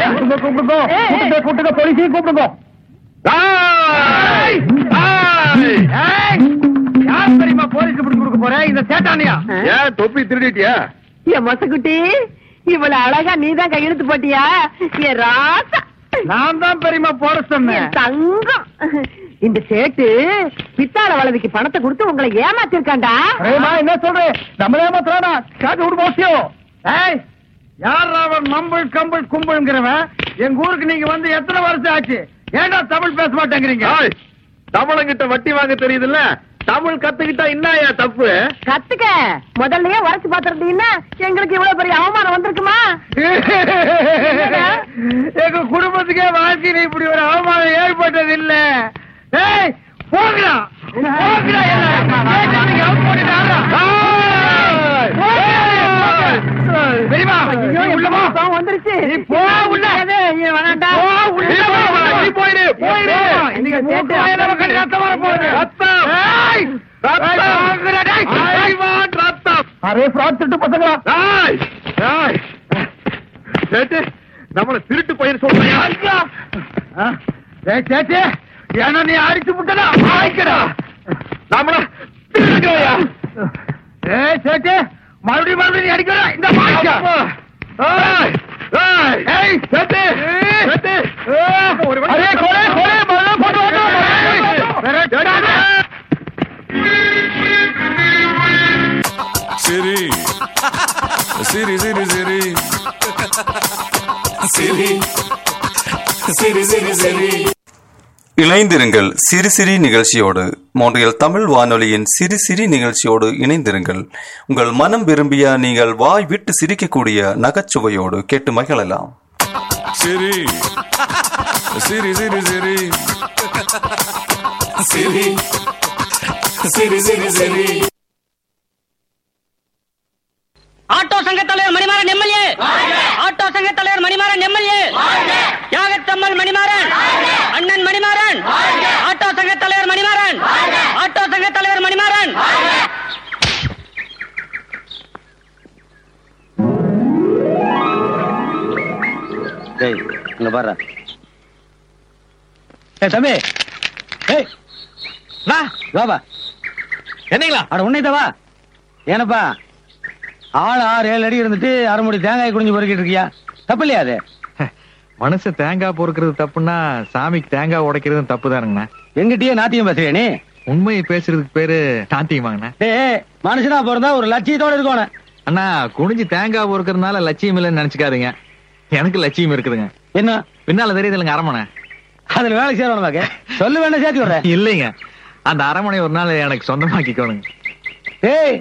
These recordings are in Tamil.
கூப்பிடுங்க கூப்பிடுங்க கூப்பிடுங்க கூப்பிடுங்க போலீஸையும் கூப்பிடுங்க ஏய்! ஏய்! ஏய், யார் தெரியுமா போலீஸ் பிடிச்சு கொடுக்க போறேன் இந்த சேட்டானியா ஏன் தொப்பி திருடிட்டியா என் மொசக்குட்டி இவ்வளவு அழகா நீதான் கையெழுத்து போட்டியா என் ராசா நான் தான் பெரியமா போட சொன்னேன் என் தங்கம் இந்த சேட்டு பித்தாள வளவிக்கு பணத்தை கொடுத்து உங்களை ஏமாத்திருக்காண்டா பிரேமா என்ன சொல்றேன் நம்ம ஏமாத்துறானா காட்டு விடு போசியோ ஏய் யார் அவன் மம்பிள் கம்பிள் கும்பிள்ங்கிறவன் எங்க ஊருக்கு நீங்க வந்து எத்தனை வருஷம் ஆச்சு ஏன்டா தமிழ் பேச மாட்டேங்கிறீங்க ஏய், தமிழங்கிட்ட வட்டி வாங்க தெரியுதுல்ல தமிழ் கத்துக்கிட்டா என்னயா தப்பு கத்துக்க முதல்லயே உரைச்சு பாத்திருந்தீங்கன்னா எங்களுக்கு இவ்வளவு பெரிய அவமானம் வந்திருக்குமா எங்க குடும்பத்துக்கே வாழ்க்கையில இப்படி ஒரு அவமானம் ஏற்பட்டது இல்ல ஏய் போங்கடா போங்கடா எல்லாம். ஏய், நீங்க out பண்ணிட்டாரா? ஏய், பெரியம்மா, ஐயோ, நீ உள்ள என் வா. பாவம் வந்துருச்சு நீ போ உள்ள. ஏய், வேணாண்டா. போ உள்ள. நீ போ, நீ போயிடு, போயிடு. நீங்க மூக்கு வாயில நமக்கு ரத்தம் வரப்போகுது. ரத்தம். ஏய், ரத்தம். ஏய், வாங்குடா, டேய். I want ரத்தம். அரே fraud திருட்டு பசங்களா ஏய், ஏய். சேட்டு, நம்மள திருட்டு பையன் சொல்றியா ஐயா! ஆ, ஏய், சேச்சே, ஏன்னா நீ அடிச்சு விட்டடா ஆயிக்கடா நம்மள திருடுறியா ஏய் சேச்சே மறுபடியும் மறுபடியும் நீ அடிக்கடா இந்த மாய்க்கா ஏய், ஏய், ஏய் சேட்டு, சேட்டு. ஒரு வண்டி- அரே கொலை கொலை மரம் போட்டு ஓட்டு சேட்டு. Siri. Siri, Siri, Siri. Siri. Siri, Siri, Siri. இணைந்திருங்கள் சிறு சிறு நிகழ்ச்சியோடு மோன்றியல் தமிழ் வானொலியின் சிறு சிறு நிகழ்ச்சியோடு இணைந்திருங்கள் உங்கள் மனம் விரும்பிய நீங்கள் வாய் விட்டு சிரிக்கக்கூடிய நகைச்சுவையோடு கேட்டு மகிழலாம் Siri. Siri, Siri, Siri. Siri. Siri, Siri, Siri. Auto சங்க தலைவர் மணிமாறன் எம்எல்ஏ ஆட்டோ சங்க தலைவர் மணிமாறன் எம்எல்ஏ தியாகத்தம்மல் மணிமாறன் அண்ணன் மணிமாறன் ஆட்டோ சங்க தலைவர் மணிமாறன் ஆட்டோ சங்க தலைவர் மணிமாறன் டேய் இங்க பாரு ஏய் தம்பி ஏய் வா வாபா என்னங்களா அட உன்னைத்த வா ஏனப்பா ஆள் ஆறு ஏழு அடி இருந்துட்டு அரை முடி தேங்காய் குடிஞ்சு பொறுக்கிட்டு இருக்கியா தப்பு இல்லையா அது மனசு தேங்காய் பொறுக்கிறது தப்புன்னா சாமிக்கு தேங்காய் உடைக்கிறது தப்பு தானுங்கண்ணா எங்கிட்டயே நாத்தியம் பேசுறியா நீ உண்மையை பேசுறதுக்கு பேரு நாத்தியமாங்கண்ணா டேய் மனுஷனா பிறந்தா ஒரு லட்சியத்தோட இருக்கணும் அண்ணா குனிஞ்சு தேங்காய் பொறுக்கிறதுனால லட்சியம் இல்லைன்னு நினைச்சுக்காதீங்க எனக்கு லட்சியம் இருக்குதுங்க என்ன பின்னால தெரியுது இல்லைங்க அரமனை அதுல வேலை செய்யணும் பாக்க சொல்லு வேணா சேர்த்து விடுறேன் இல்லைங்க அந்த அரமனை ஒரு நாள் எனக்கு சொந்தமாக்கிக்கோணுங்க டேய்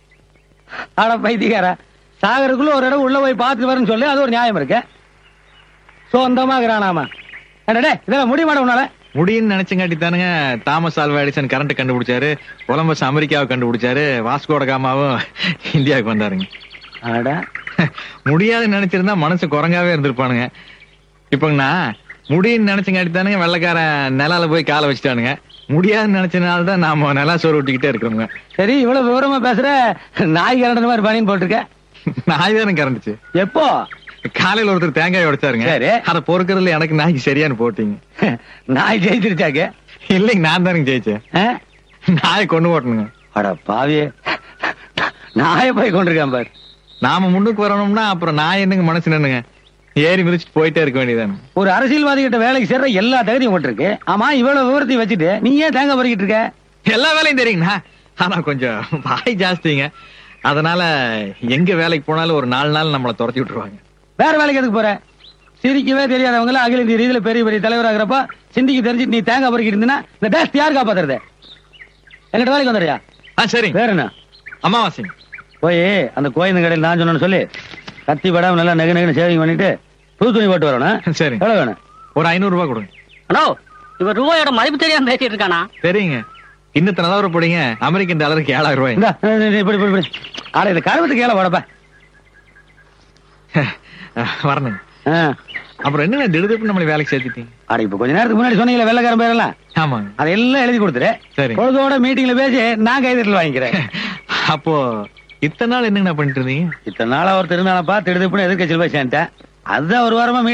அட பைத்தியக்கார சாகருக்குள்ள ஒரு இடம் உள்ள போய் பார்த்துட்டு வரேன்னு சொல்லி அது ஒரு நியாயம் இருக்கு சொந்தமாகறானாமா டே இதெல்லாம் முடிய மாட்டேன் உன்னால முடியும்னு நினைச்சங்காட்டி தானுங்க தாமஸ் ஆல்வா எடிசன் கரண்ட் கண்டுபிடிச்சாரு கொலம்பஸ் அமெரிக்காவை கண்டுபிடிச்சாரு வாஸ்கோட காமாவும் இந்தியாவுக்கு வந்தாருங்க அட முடியாதுன்னு நினைச்சிருந்தா மனசு குரங்காவே இருந்திருப்பானுங்க இப்பங்கண்ணா முடியும்னு நினைச்சங்காட்டி தானுங்க வெள்ளக்காரன் நிலால போய் காலை வச்சுட்டானுங்க முடியாதுன்னு நினைச்சனால தான் நாம நிலா சோறு விட்டுக்கிட்டே இருக்கிறோங்க சரி இவ்வளவு விவரமா பேசுற நாய் கரண்ட மாதிரி பனின்னு போட்டிருக்க நாய் தானே கறந்துச்சு எப்போ காலையில ஒருத்தர் தேங்காய் உடைச்சாருங்க சரி. அதை பொறுக்கிறதுல எனக்கு நாய்க்கு சரியானு போட்டீங்க நாய் ஜெயிச்சிருச்சாக்க இல்லைங்க நான் தானுங்க ஜெயிச்சேன் ஆ? நாயை கொண்டு போட்டணுங்க அட பாவியே நாயை போய் கொண்டிருக்கான் பாரு நாம முன்னுக்கு வரணும்னா அப்புறம் நான் என்னங்க மனசு நின்னுங்க ஏறி மிதிச்சுட்டு போயிட்டே இருக்க வேண்டியதானே ஒரு அரசியல்வாதி கிட்ட வேலைக்கு சேர்ற எல்லா தகுதியும் போட்டிருக்கு ஆமா இவ்வளவு விவரத்தையும் வச்சுட்டு நீ ஏன் தேங்காய் பறிக்கிட்டு இருக்க எல்லா வேலையும் தெரியுங்கண்ணா ஆனா கொஞ்சம் வாய் ஜாஸ்திங்க அதனால எங்க வேலைக்கு போனாலும் ஒரு நாலு நாள் நம்மளை துரத்தி விட்டுருவாங்க வேற வேலைக்கு எதுக்கு போற சிரிக்கவே தெரியாதவங்க எல்லாம் அகில இந்திய ரீதியில பெரிய பெரிய தலைவராகிறப்ப சிந்திக்கு தெரிஞ்சு நீ தேங்காய் பறிக்கிட்டு இருந்தீங்கன்னா இந்த டேஸ்ட் யார் காப்பாத்துறது எங்கிட்ட வேலைக்கு வந்துடுறியா ஆ சரிங்க வேற என்ன அமாவாசைங்க போய் அந்த கோயில் கடையில் நான் சொன்னேன்னு சொல்லி கத்தி படாம நல்லா நெகு நெகுன்னு சேவிங் பண்ணிட்டு புது துணி போட்டு வரணும் சரி எவ்வளவு வேணும் ஒரு ஐநூறு ரூபாய் கொடுங்க ஹலோ இவர் ரூபாயோட மதிப்பு தெரியாம பேசிட்டு இருக்கானா சரிங்க இன்னத்து நிலவர போடுங்க அமெரிக்கன் டாலருக்கு ஏழாயிரம் ரூபாய் இந்தா, இப்படி இப்படி இப்படி இப்படி. ஆட இந்த கருவத்துக்கு ஏழை போடப்ப வரணுங்க அப்புறம் என்னங்க திடுதிப்பு நம்மளை வேலைக்கு சேர்த்துட்டீங்க ஆட இப்ப கொஞ்ச நேரத்துக்கு முன்னாடி சொன்னீங்களே வெள்ளக்காரன் பேரெல்லாம் ஆமாங்க அதெல்லாம் எழுதி கொடுத்துரு சரி. பொழுதோட மீட்டிங்ல பேசி நான் கைதட்டல் வாங்கிக்கிறேன் அப்போ இத்தனை நாள் என்னங்கண்ணா பண்ணிட்டு இருந்தீங்க இத்தனை நாளா ஒருத்தர் இருந்தானப்பா திடுதிப்புன்னு எதிர்கட்சியில் போய் சேர்ந்தேன் அதுதான் ஒரு வாரமா